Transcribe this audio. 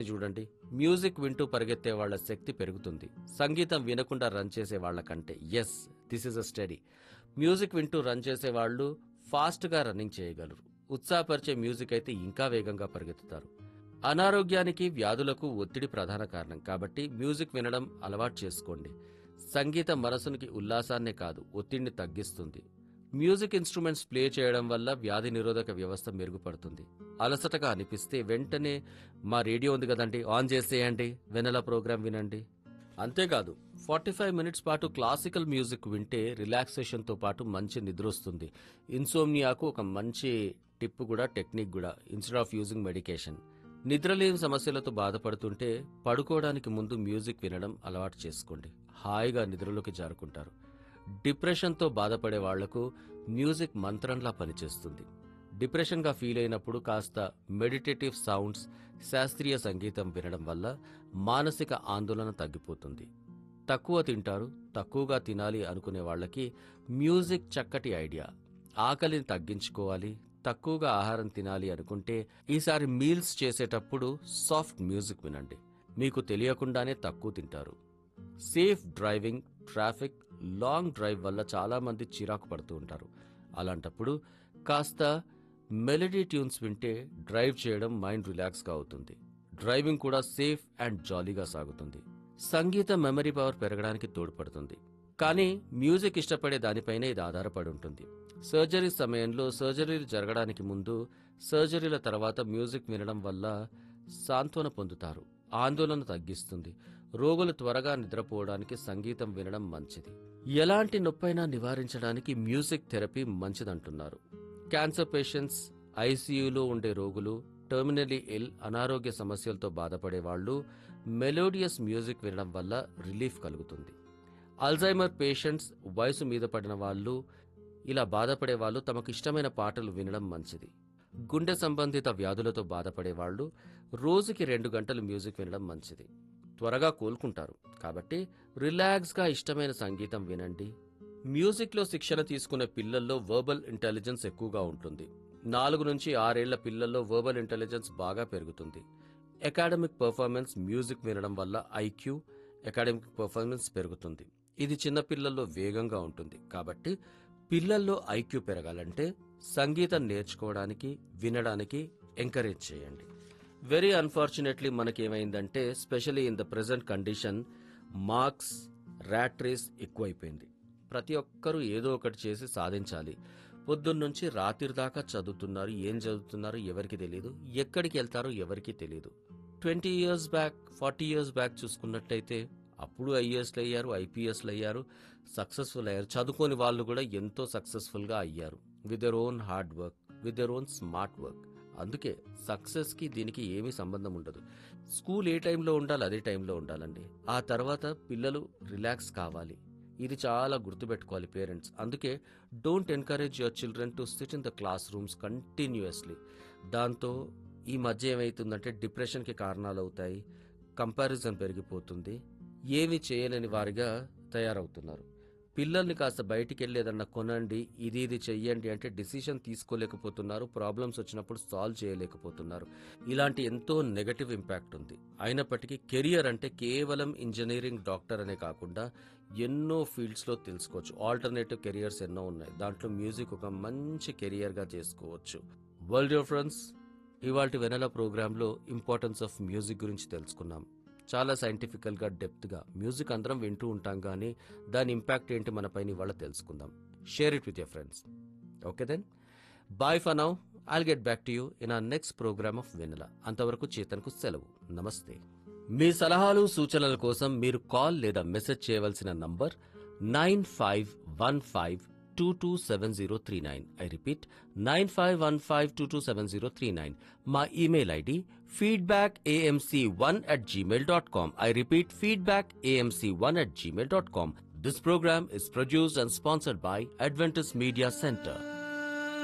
చూడండి మ్యూజిక్ వింటూ పరిగెత్తే వాళ్ళ శక్తి పెరుగుతుంది సంగీతం వినకుండా రన్ చేసే వాళ్ళ కంటే yes this is a study music వింటూ రన్ చేసే వాళ్ళు ఫాస్ట్గా రన్నింగ్ చేయగలరు ఉత్సాహపరిచే మ్యూజిక్ అయితే ఇంకా వేగంగా పరిగెత్తుతారు అనారోగ్యానికి వ్యాధులకు ఒత్తిడి ప్రధాన కారణం కాబట్టి మ్యూజిక్ వినడం అలవాటు చేసుకోండి సంగీతం మనసునికి ఉల్లాసాన్నే కాదు ఒత్తిడిని తగ్గిస్తుంది మ్యూజిక్ ఇన్స్ట్రుమెంట్స్ ప్లే చేయడం వల్ల వ్యాధి నిరోధక వ్యవస్థ మెరుగుపడుతుంది అలసటగా అనిపిస్తే వెంటనే మా రేడియో ఉంది కదండి ఆన్ చేసేయండి వెనెల ప్రోగ్రాం వినండి అంతేకాదు ఫార్టీ ఫైవ్ మినిట్స్ పాటు క్లాసికల్ మ్యూజిక్ వింటే రిలాక్సేషన్తో పాటు మంచి నిద్ర వస్తుంది ఇన్సోమ్నియాకు ఒక మంచి టిప్ కూడా టెక్నిక్ కూడా ఇన్స్టెడ్ ఆఫ్ యూజింగ్ మెడికేషన్ నిద్రలేని సమస్యలతో బాధపడుతుంటే పడుకోవడానికి ముందు మ్యూజిక్ వినడం అలవాటు చేసుకోండి హాయిగా నిద్రలోకి జారుకుంటారు డిప్రెషన్తో బాధపడే వాళ్లకు మ్యూజిక్ మంత్రంలా పనిచేస్తుంది డిప్రెషన్గా ఫీల్ అయినప్పుడు కాస్త మెడిటేటివ్ సౌండ్స్ శాస్త్రీయ సంగీతం వినడం వల్ల మానసిక ఆందోళన తగ్గిపోతుంది తక్కువ తింటారు తక్కువగా తినాలి అనుకునే వాళ్ళకి మ్యూజిక్ చక్కటి ఐడియా ఆకలిని తగ్గించుకోవాలి తక్కువగా ఆహారం తినాలి అనుకుంటే ఈసారి మీల్స్ చేసేటప్పుడు సాఫ్ట్ మ్యూజిక్ వినండి మీకు తెలియకుండానే తక్కువ తింటారు safe driving traffic long drive వల్ల చాలా మంది చిరాకు పడుతూ ఉంటారు అలాంటప్పుడు కాస్త మెలడీ ట్యూన్స్ వింటే డ్రైవ్ చేయడం మైండ్ రిలాక్స్గా అవుతుంది డ్రైవింగ్ కూడా సేఫ్ అండ్ జాలీగా సాగుతుంది సంగీతం మెమరీ పవర్ పెరగడానికి తోడ్పడుతుంది కానీ మ్యూజిక్ ఇష్టపడే దానిపైనే ఇది ఆధారపడి ఉంటుంది సర్జరీ సమయంలో సర్జరీలు జరగడానికి ముందు సర్జరీల తర్వాత మ్యూజిక్ వినడం వల్ల సాంత్వన పొందుతారు ఆందోళన తగ్గిస్తుంది రోగులు త్వరగా నిద్రపోవడానికి సంగీతం వినడం మంచిది ఎలాంటి నొప్పైనా నివారించడానికి మ్యూజిక్ థెరపీ మంచిదంటున్నారు క్యాన్సర్ పేషెంట్స్ ఐసీయూలో ఉండే రోగులు టర్మినలీ ఇల్ అనారోగ్య సమస్యలతో బాధపడే వాళ్ళు మెలోడియస్ మ్యూజిక్ వినడం వల్ల రిలీఫ్ కలుగుతుంది అల్జైమర్ పేషెంట్స్ వయసు మీద పడిన వాళ్ళు ఇలా బాధపడే వాళ్ళు తమకు ఇష్టమైన పాటలు వినడం మంచిది గుండె సంబంధిత వ్యాధులతో బాధపడే వాళ్ళు రోజుకి రెండు గంటలు మ్యూజిక్ వినడం మంచిది త్వరగా కోలుకుంటారు కాబట్టి రిలాక్స్గా ఇష్టమైన సంగీతం వినండి మ్యూజిక్లో శిక్షణ తీసుకునే పిల్లల్లో వర్బల్ ఇంటెలిజెన్స్ ఎక్కువగా ఉంటుంది నాలుగు నుంచి ఆరేళ్ల పిల్లల్లో వర్బల్ ఇంటెలిజెన్స్ బాగా పెరుగుతుంది అకాడమిక్ పర్ఫార్మెన్స్ మ్యూజిక్ వినడం వల్ల ఐక్యూ అకాడమిక్ పర్ఫార్మెన్స్ పెరుగుతుంది ఇది చిన్న పిల్లల్లో వేగంగా ఉంటుంది కాబట్టి పిల్లల్లో ఐక్యూ పెరగాలంటే సంగీతం నేర్చుకోవడానికి వినడానికి ఎంకరేజ్ చేయండి వెరీ అన్ఫార్చునేట్లీ మనకేమైందంటే specially in the present condition marks rat race ఎక్కువైపోయింది ప్రతి ఒక్కరూ ఏదో ఒకటి చేసి సాధించాలి పొద్దున్నుంచి రాత్రి దాకా చదువుతున్నారు ఏం చదువుతున్నారు ఎవరికి తెలియదు ఎక్కడికి వెళ్తారో ఎవరికి తెలియదు twenty years back forty years back చూసుకున్నట్టయితే అప్పుడు ఐఏఎస్లు అయ్యారు ఐపీఎస్లు అయ్యారు సక్సెస్ఫుల్ అయ్యారు చదువుకోని వాళ్ళు కూడా ఎంతో సక్సెస్ఫుల్గా అయ్యారు with their own hard work with their own smart work అందుకే సక్సెస్కి దీనికి ఏమీ సంబంధం ఉండదు స్కూల్ ఏ టైంలో ఉండాలి అదే టైంలో ఉండాలండి ఆ తర్వాత పిల్లలు రిలాక్స్ కావాలి ఇది చాలా గుర్తుపెట్టుకోవాలి పేరెంట్స్ అందుకే don't encourage your children to sit in the classrooms continuously దాంతో ఈ మధ్య ఏమవుతుందంటే డిప్రెషన్కి కారణాలు అవుతాయి కంపారిజన్ పెరిగిపోతుంది ఏమి చేయలేని వారిగా తయారవుతున్నారు పిల్లల్ని కాస్త బయటికి వెళ్ళేదన్నా కొనండి ఇది ఇది చెయ్యండి అంటే డిసిషన్ తీసుకోలేకపోతున్నారు ప్రాబ్లమ్స్ వచ్చినప్పుడు సాల్వ్ చేయలేకపోతున్నారు ఇలాంటి ఎంతో నెగటివ్ ఇంపాక్ట్ ఉంది అయినప్పటికీ కెరియర్ అంటే కేవలం ఇంజనీరింగ్ డాక్టర్ అనే కాకుండా ఎన్నో ఫీల్డ్స్లో తెలుసుకోవచ్చు ఆల్టర్నేటివ్ కెరియర్స్ ఎన్నో ఉన్నాయి దాంట్లో మ్యూజిక్ ఒక మంచి కెరియర్గా చేసుకోవచ్చు వరల్డ్ యువర్ ఫ్రెండ్స్ ఇవాళ వెనెల ప్రోగ్రాంలో ఇంపార్టెన్స్ ఆఫ్ మ్యూజిక్ గురించి తెలుసుకున్నాం చాలా సైంటిఫికల్గా డెప్త్గా మ్యూజిక్ అందరం వింటూ ఉంటాం కానీ దాని ఇంపాక్ట్ ఏంటి మన పైన ఇవాళ తెలుసుకుందాం share it with your friends okay then bye for now I'll get back to you in our next programme of Vennela అంతవరకు చేతన్కు సెలవు నమస్తే మీ సలహాలు సూచనల కోసం మీరు కాల్ లేదా మెసేజ్ చేయవలసిన number nine five one five two two seven zero three nine I repeat nine five one five two two seven zero three nine మా email ID feedback AMC one at Gmail dot com I repeat feedback AMC one at Gmail dot com this programme is produced and sponsored by Adventist Media Center.